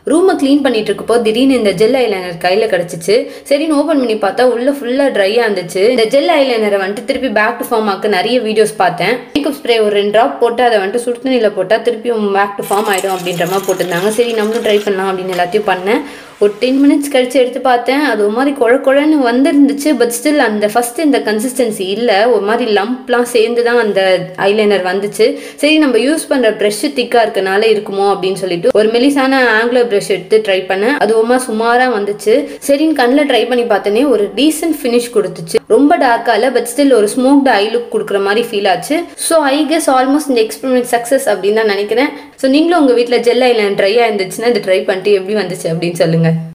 ரூமை க்ளீன் பண்ணிட்டு இருக்கப்போ திடீர்னு இந்த ஜெல் ஐலைனர் கையில் கிடச்சிச்சு சரின்னு ஓப்பன் பண்ணி பார்த்தா உள்ள ஃபுல்லாக ட்ரையாக இருந்துச்சு இந்த ஜெல் ஐலைனரை வந்துட்டு திருப்பி பேக் டு ஃபார்ம் ஆக்க நிறைய வீடியோஸ் பார்த்தேன் மேக்கப் ஸ்ப்ரே ஒரு ரெண்டு ட்ராப் போட்டு அதை வந்துட்டு சுடு தண்ணியில் போட்டால் திருப்பியும் பேக் டு ஃபார்ம் ஆகிடும் அப்படின்ற மாதிரி போட்டிருந்தாங்க சரி நம்மளும் ட்ரை பண்ணலாம் அப்படின்னு எல்லாத்தையும் பண்ணேன் ஒரு டென் மினிட்ஸ் கழிச்சு எடுத்து பார்த்தேன் அது ஒரு மாதிரி குழ குழன்னு வந்துருந்துச்சு பட் ஸ்டில் அந்த ஃபர்ஸ்ட் இந்த கன்சிஸ்டன்சி இல்லை ஒரு மாதிரி லம்ப்லாம் சேர்ந்து தான் அந்த ஐலைனர் வந்துச்சு சரி நம்ம யூஸ் பண்ணுற ப்ரெஷ் திக்காக இருக்கனால இருக்குமோ அப்படின்னு சொல்லிட்டு ஒரு மெலிசான ஆங்குலர் ப்ரஷ் எடுத்து ட்ரை பண்ணேன் அது ஒரு மாதிரி சுமாராக வந்துச்சு சரின்னு கண்ணில் ட்ரை பண்ணி பார்த்தனே ஒரு டீசென்ட் ஃபினிஷ் கொடுத்துச்சு ரொம்ப டார்க்காக இல்லை பட் ஸ்டில் ஒரு ஸ்மோக்டு ஐ லுக் கொடுக்குற மாதிரி ஃபீல் ஆச்சு ஸோ ஐ கெஸ் ஆல்மோஸ்ட் இந்த எக்ஸ்பெரிமெண்ட் சக்ஸஸ் அப்படின்னு தான் நினைக்கிறேன் ஸோ நீங்களும் உங்கள் வீட்டில் ஜெல் ஐலைன் ட்ரையாக இருந்துச்சுன்னா இது ட்ரை பண்ணிட்டு எப்படி வந்துச்சு அப்படின்னு சொல்லுங்கள்